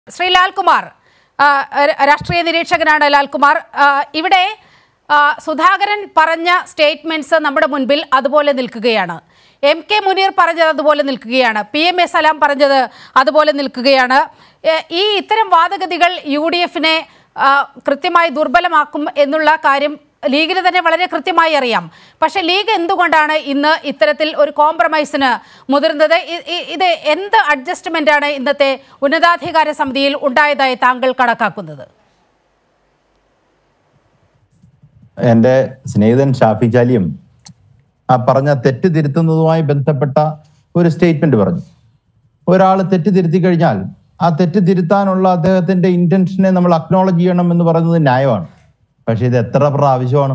ശ്രീ ലാൽകുമാർ ആ, ര- രാഷ്ട്രീയ നിരീക്ഷകനാണ് ലാൽകുമാർ ആ, ഇവിടെ ആ, സുധാകരൻ പറഞ്ഞ സ്റ്റേറ്റ്മെന്റ്സ് നമ്മുടെ മുൻപിൽ അതുപോലെ നിൽക്കുകയാണ് എം കെ മുനീർ പറഞ്ഞത് അതുപോലെ നിൽക്കുകയാണ് പി എം എ സലാം പറഞ്ഞത് അതുപോലെ നിൽക്കുകയാണ് എ, ഈ ഇത്തരം വാദഗതികൾ യു ഡി എഫിനെ കൃത്യമായി ദുർബലമാക്കും എന്നുള്ള കാര്യം ലീഗിന് തന്നെ വളരെ കൃത്യമായി അറിയാം പക്ഷേ ലീഗ് എന്തുകൊണ്ടാണ് ഇന്ന് ഇത്തരത്തിൽ ഒരു കോംപ്രമൈസിന് മുതിർന്നത് ഇ- ഇ- ഇത് എന്ത് അഡ്ജസ്റ്റ്മെന്റ് ആണ് ഇന്നത്തെ ഉന്നതാധികാര സമിതിയിൽ ഉണ്ടായതായി താങ്കൾ കണക്കാക്കുന്നത് എന്റെ സ്നേഹിതൻ ഷാഫി ചാലിയും ആ പറഞ്ഞ തെറ്റ് തിരുത്തുന്നതുമായി ബന്ധപ്പെട്ട ഒരു സ്റ്റേറ്റ്മെന്റ് പറഞ്ഞു ഒരാൾ തെറ്റ് തിരുത്തി കഴിഞ്ഞാൽ ആ തെറ്റ് തിരുത്താനുള്ള അദ്ദേഹത്തിന്റെ ഇന്റൻഷനെ നമ്മൾ അക്നോളജ് ചെയ്യണം എന്ന് പറയുന്നത് ന്യായമാണ് പക്ഷെ ഇത് എത്ര പ്രാവശ്യമാണ്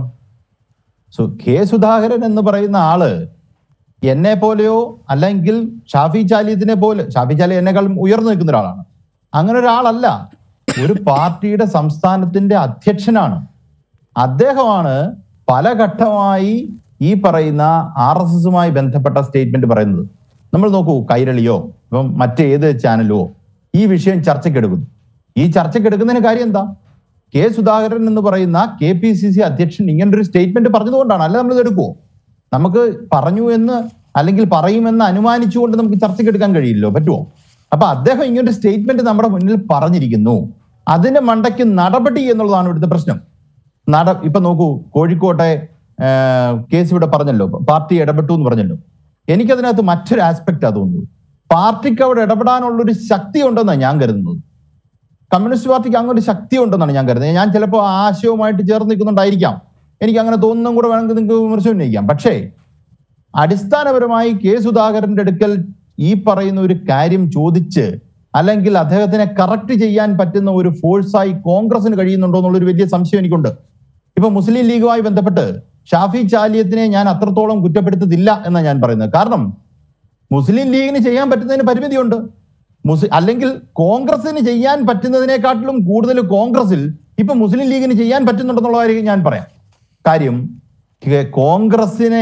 സു- കെ സുധാകരൻ എന്ന് പറയുന്ന ആള് എന്നെ പോലെയോ അല്ലെങ്കിൽ ഷാഫി ചാലിയത്തിനെ പോലെ ഷാഫി ചാലി എന്നെക്കാളും ഉയർന്നു നിൽക്കുന്ന ഒരാളാണ് അങ്ങനെ ഒരാളല്ല ഒരു പാർട്ടിയുടെ സംസ്ഥാനത്തിന്റെ അധ്യക്ഷനാണ് അദ്ദേഹമാണ് പല ഘട്ടമായി ഈ പറയുന്ന ആർ എസ് എസുമായി ബന്ധപ്പെട്ട സ്റ്റേറ്റ്മെന്റ് പറയുന്നത് നമ്മൾ നോക്കൂ കൈരളിയോ ഇപ്പം മറ്റേത് ചാനലോ ഈ വിഷയം ചർച്ചയ്ക്കെടുക്കുന്നു ഈ ചർച്ചയ്ക്കെടുക്കുന്നതിന് കാര്യം എന്താ കെ സുധാകരൻ എന്ന് പറയുന്ന കെ പി സി സി അധ്യക്ഷൻ ഇങ്ങനൊരു സ്റ്റേറ്റ്മെന്റ് പറഞ്ഞതുകൊണ്ടാണ് അല്ല നമ്മൾ ഇത് എടുക്കുവോ നമുക്ക് പറഞ്ഞു എന്ന് അല്ലെങ്കിൽ പറയുമെന്ന് അനുമാനിച്ചുകൊണ്ട് നമുക്ക് ചർച്ചയ്ക്ക് എടുക്കാൻ കഴിയില്ലോ പറ്റുമോ അപ്പൊ അദ്ദേഹം ഇങ്ങനൊരു സ്റ്റേറ്റ്മെന്റ് നമ്മുടെ മുന്നിൽ പറഞ്ഞിരിക്കുന്നു അതിന്റെ മണ്ടയ്ക്ക് നടപടി എന്നുള്ളതാണ് ഇവിടുത്തെ പ്രശ്നം നട ഇപ്പൊ നോക്കൂ കോഴിക്കോട്ടെ ആ, കേസ് ഇവിടെ പറഞ്ഞല്ലോ പാർട്ടി ഇടപെട്ടു എന്ന് പറഞ്ഞല്ലോ എനിക്കതിനകത്ത് മറ്റൊരു ആസ്പെക്റ്റാ തോന്നുന്നു പാർട്ടിക്ക് അവിടെ ഇടപെടാനുള്ള ഒരു ശക്തി ഉണ്ടെന്നാണ് ഞാൻ കരുതുന്നത് കമ്മ്യൂണിസ്റ്റ് പാർട്ടിക്ക് അങ്ങനെ ഒരു ശക്തി ഉണ്ടെന്നാണ് ഞാൻ കരുതുന്നത് ഞാൻ ചിലപ്പോൾ ആ ആശയവുമായിട്ട് ചേർന്ന് നിൽക്കുന്നുണ്ടായിരിക്കാം എനിക്ക് അങ്ങനെ തോന്നുന്നതും കൂടെ വേണമെങ്കിൽ നിങ്ങൾക്ക് വിമർശനം ഉന്നയിക്കാം പക്ഷേ അടിസ്ഥാനപരമായി കെ സുധാകരന്റെ അടുക്കൽ ഈ പറയുന്ന ഒരു കാര്യം ചോദിച്ച് അല്ലെങ്കിൽ അദ്ദേഹത്തിനെ കറക്റ്റ് ചെയ്യാൻ പറ്റുന്ന ഒരു ഫോഴ്സായി കോൺഗ്രസിന് കഴിയുന്നുണ്ടോ എന്നുള്ളൊരു വലിയ സംശയം എനിക്കുണ്ട് ഇപ്പൊ മുസ്ലിം ലീഗുമായി ബന്ധപ്പെട്ട് ഷാഫി ചാലിയത്തിനെ ഞാൻ അത്രത്തോളം കുറ്റപ്പെടുത്തത്തില്ല എന്നാണ് ഞാൻ പറയുന്നത് കാരണം മുസ്ലിം ലീഗിന് ചെയ്യാൻ പറ്റുന്നതിന് പരിമിതിയുണ്ട് മുസ്ലിം അല്ലെങ്കിൽ കോൺഗ്രസിന് ചെയ്യാൻ പറ്റുന്നതിനെക്കാട്ടിലും കൂടുതൽ കോൺഗ്രസിൽ ഇപ്പൊ മുസ്ലിം ലീഗിന് ചെയ്യാൻ പറ്റുന്നുണ്ടെന്നുള്ള കാര്യം ഞാൻ പറയാം കാര്യം കെ- കോൺഗ്രസിനെ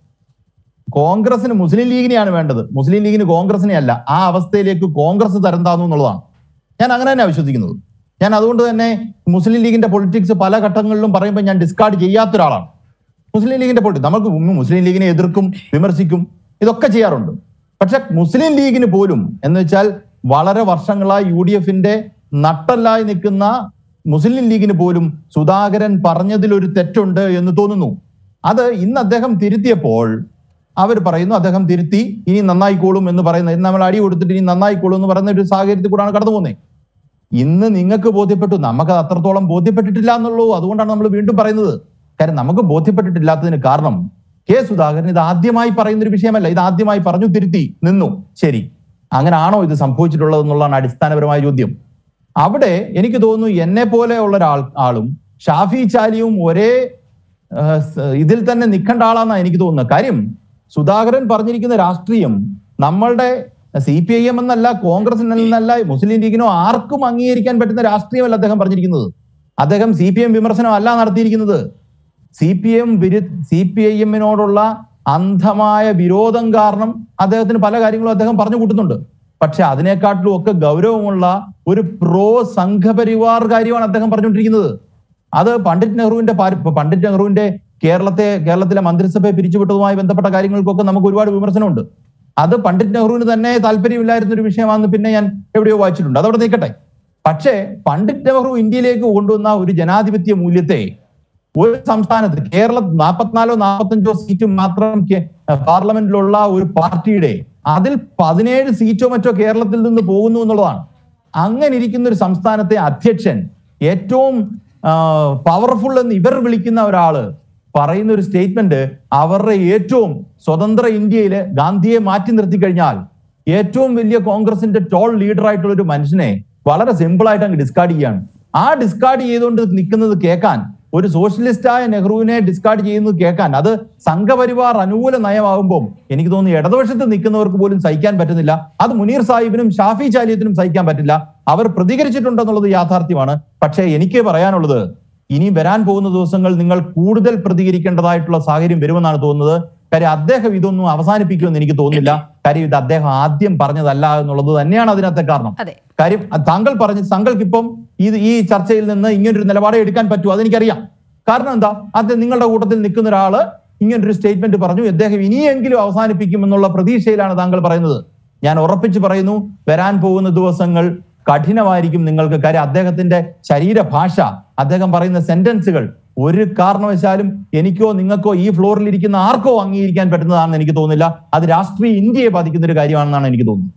കോൺഗ്രസിന് മുസ്ലിം ലീഗിനെയാണ് വേണ്ടത് മുസ്ലിം ലീഗിന് കോൺഗ്രസിനെ അല്ല ആ അവസ്ഥയിലേക്ക് കോൺഗ്രസ് തരം താന്നു എന്നുള്ളതാണ് ഞാൻ അങ്ങനെ തന്നെ വിശ്വസിക്കുന്നത് ഞാൻ അതുകൊണ്ട് തന്നെ മുസ്ലിം ലീഗിന്റെ പൊളിറ്റിക്സ് പല ഘട്ടങ്ങളിലും പറയുമ്പോൾ ഞാൻ ഡിസ്കാർഡ് ചെയ്യാത്ത ഒരാളാണ് മുസ്ലിം ലീഗിന്റെ പൊളിറ്റിക്സ് നമുക്ക് മുസ്ലിം ലീഗിനെ എതിർക്കും വിമർശിക്കും ഇതൊക്കെ ചെയ്യാറുണ്ട് പക്ഷെ മുസ്ലിം ലീഗിന് പോലും എന്ന് വെച്ചാൽ വളരെ വർഷങ്ങളായി യു ഡി എഫിന്റെ നട്ടല്ലായി നിൽക്കുന്ന മുസ്ലിം ലീഗിന് പോലും സുധാകരൻ പറഞ്ഞതിൽ ഒരു തെറ്റുണ്ട് എന്ന് തോന്നുന്നു അത് ഇന്ന് അദ്ദേഹം തിരുത്തിയപ്പോൾ അവർ പറയുന്നു അദ്ദേഹം തിരുത്തി ഇനി നന്നായിക്കോളും എന്ന് പറയുന്നത് ഇന്ന് നമ്മൾ അടി കൊടുത്തിട്ട് ഇനി നന്നായിക്കോളും എന്ന് പറയുന്ന ഒരു സാഹചര്യത്തിൽ കൂടാണ് കടന്നു പോകുന്നത് ഇന്ന് നിങ്ങൾക്ക് ബോധ്യപ്പെട്ടു നമുക്ക് അത് അത്രത്തോളം ബോധ്യപ്പെട്ടിട്ടില്ല എന്നുള്ളൂ അതുകൊണ്ടാണ് നമ്മൾ വീണ്ടും പറയുന്നത് കാര്യം നമുക്ക് ബോധ്യപ്പെട്ടിട്ടില്ലാത്തതിന് കാരണം കെ സുധാകരൻ ഇത് ആദ്യമായി പറയുന്ന ഒരു വിഷയമല്ല ഇത് ആദ്യമായി പറഞ്ഞു തിരുത്തി നിന്നു ശരി അങ്ങനെ ആണോ ഇത് സംഭവിച്ചിട്ടുള്ളത് എന്നുള്ളതാണ് അടിസ്ഥാനപരമായ ചോദ്യം അവിടെ എനിക്ക് തോന്നുന്നു എന്നെ പോലെയുള്ള ഒരാൾ ആളും ഷാഫി ചാലിയും ഒരേ ആ, സ- ഇതിൽ തന്നെ നിൽക്കേണ്ട ആളാന്നാണ് എനിക്ക് തോന്നുന്നത് കാര്യം സുധാകരൻ പറഞ്ഞിരിക്കുന്ന രാഷ്ട്രീയം നമ്മളുടെ സി പി ഐ എം എന്നല്ല കോൺഗ്രസിൽ നിന്നല്ല മുസ്ലിം ലീഗിനോ ആർക്കും അംഗീകരിക്കാൻ പറ്റുന്ന രാഷ്ട്രീയമല്ല അദ്ദേഹം പറഞ്ഞിരിക്കുന്നത് അദ്ദേഹം സി പി എം വിമർശനം അല്ല നടത്തിയിരിക്കുന്നത് സി പി എം വിരു സി പി ഐ എമ്മിനോടുള്ള അന്ധമായ വിരോധം കാരണം അദ്ദേഹത്തിന് പല കാര്യങ്ങളും അദ്ദേഹം പറഞ്ഞു കൂട്ടുന്നുണ്ട് പക്ഷെ അതിനെക്കാട്ടിലും ഒക്കെ ഗൗരവമുള്ള ഒരു പ്രോ സംഘപരിവാർ കാര്യമാണ് അദ്ദേഹം പറഞ്ഞുകൊണ്ടിരിക്കുന്നത് അത് പണ്ഡിറ്റ് നെഹ്റുവിന്റെ പാര- ഇപ്പൊ പണ്ഡിറ്റ് നെഹ്റുവിന്റെ കേരളത്തെ കേരളത്തിലെ മന്ത്രിസഭയെ പിരിച്ചുവിട്ടതുമായി ബന്ധപ്പെട്ട കാര്യങ്ങൾക്കൊക്കെ നമുക്ക് ഒരുപാട് വിമർശനമുണ്ട് അത് പണ്ഡിറ്റ് നെഹ്റുവിന് തന്നെ താല്പര്യമില്ലായിരുന്ന ഒരു വിഷയമാണെന്ന് പിന്നെ ഞാൻ എവിടെയോ വായിച്ചിട്ടുണ്ട് അതവിടെ നിൽക്കട്ടെ പക്ഷേ പണ്ഡിറ്റ് നെഹ്റു ഇന്ത്യയിലേക്ക് കൊണ്ടുവന്ന ഒരു ജനാധിപത്യ മൂല്യത്തെ ഒരു സംസ്ഥാനത്ത് കേരള നാൽപ്പത്തിനാലോ നാൽപ്പത്തഞ്ചോ സീറ്റ് മാത്രം കേ- പാർലമെന്റിലുള്ള ഒരു പാർട്ടിയുടെ അതിൽ പതിനേഴ് സീറ്റോ മറ്റോ കേരളത്തിൽ നിന്ന് പോകുന്നു എന്നുള്ളതാണ് അങ്ങനെ ഇരിക്കുന്ന ഒരു സംസ്ഥാനത്തെ അധ്യക്ഷൻ ഏറ്റവും പവർഫുൾ എന്ന് ഇവർ വിളിക്കുന്ന ഒരാള് പറയുന്ന ഒരു സ്റ്റേറ്റ്മെന്റ് അവരുടെ ഏറ്റവും സ്വതന്ത്ര ഇന്ത്യയില് ഗാന്ധിയെ മാറ്റി നിർത്തി കഴിഞ്ഞാൽ ഏറ്റവും വലിയ കോൺഗ്രസിന്റെ ടോൾ ലീഡർ ആയിട്ടുള്ള ഒരു മനുഷ്യനെ വളരെ സിമ്പിൾ ആയിട്ട് അങ്ങ് ഡിസ്കാർഡ് ചെയ്യാണ് ആ ഡിസ്കാർഡ് ചെയ്തുകൊണ്ട് നിൽക്കുന്നത് കേൾക്കാൻ ഒരു സോഷ്യലിസ്റ്റായ നെഹ്റുവിനെ ഡിസ്കാർഡ് ചെയ്യുന്നത് കേൾക്കാൻ അത് സംഘപരിവാർ അനുകൂല നയമാകുമ്പോൾ എനിക്ക് തോന്നുന്നു ഇടതുപക്ഷത്ത് നിൽക്കുന്നവർക്ക് പോലും സഹിക്കാൻ പറ്റുന്നില്ല അത് മുനീർ സാഹിബിനും ഷാഫി ചാലിയത്തിനും സഹിക്കാൻ പറ്റില്ല അവർ പ്രതികരിച്ചിട്ടുണ്ടെന്നുള്ളത് യാഥാർത്ഥ്യമാണ് പക്ഷേ എനിക്ക് പറയാനുള്ളത് ഇനി വരാൻ പോകുന്ന ദിവസങ്ങൾ നിങ്ങൾ കൂടുതൽ പ്രതികരിക്കേണ്ടതായിട്ടുള്ള സാഹചര്യം വരുമെന്നാണ് തോന്നുന്നത് കാര്യം അദ്ദേഹം ഇതൊന്നും അവസാനിപ്പിക്കുമെന്ന് എനിക്ക് തോന്നുന്നില്ല കാര്യം ഇത് അദ്ദേഹം ആദ്യം പറഞ്ഞതല്ല എന്നുള്ളത് തന്നെയാണ് അതിനകത്തെ കാരണം അതെ കാര്യം അ- താങ്കൾ പറഞ്ഞ് താങ്കൾക്ക് ഇപ്പം ഇത് ഈ ചർച്ചയിൽ നിന്ന് ഇങ്ങനൊരു നിലപാട് എടുക്കാൻ പറ്റൂ അതെനിക്കറിയാം കാരണം എന്താ അത് നിങ്ങളുടെ കൂട്ടത്തിൽ നിൽക്കുന്ന ഒരാള് ഇങ്ങനൊരു സ്റ്റേറ്റ്മെന്റ് പറഞ്ഞു അദ്ദേഹം ഇനിയെങ്കിലും അവസാനിപ്പിക്കുമെന്നുള്ള പ്രതീക്ഷയിലാണ് താങ്കൾ പറയുന്നത് ഞാൻ ഉറപ്പിച്ചു പറയുന്നു വരാൻ പോകുന്ന ദിവസങ്ങൾ കഠിനമായിരിക്കും നിങ്ങൾക്ക് കാര്യം അദ്ദേഹത്തിന്റെ ശരീരഭാഷ അദ്ദേഹം പറയുന്ന സെന്റൻസുകൾ ഒരു കാരണവശാലും എനിക്കോ നിങ്ങൾക്കോ ഈ ഫ്ലോറിൽ ഇരിക്കുന്ന ആർക്കോ അംഗീകരിക്കാൻ പറ്റുന്നതാണെന്ന് എനിക്ക് തോന്നുന്നില്ല അത് രാഷ്ട്രീയ ഇന്ത്യയെ ബാധിക്കുന്ന ഒരു കാര്യമാണെന്നാണ് എനിക്ക് തോന്നുന്നത്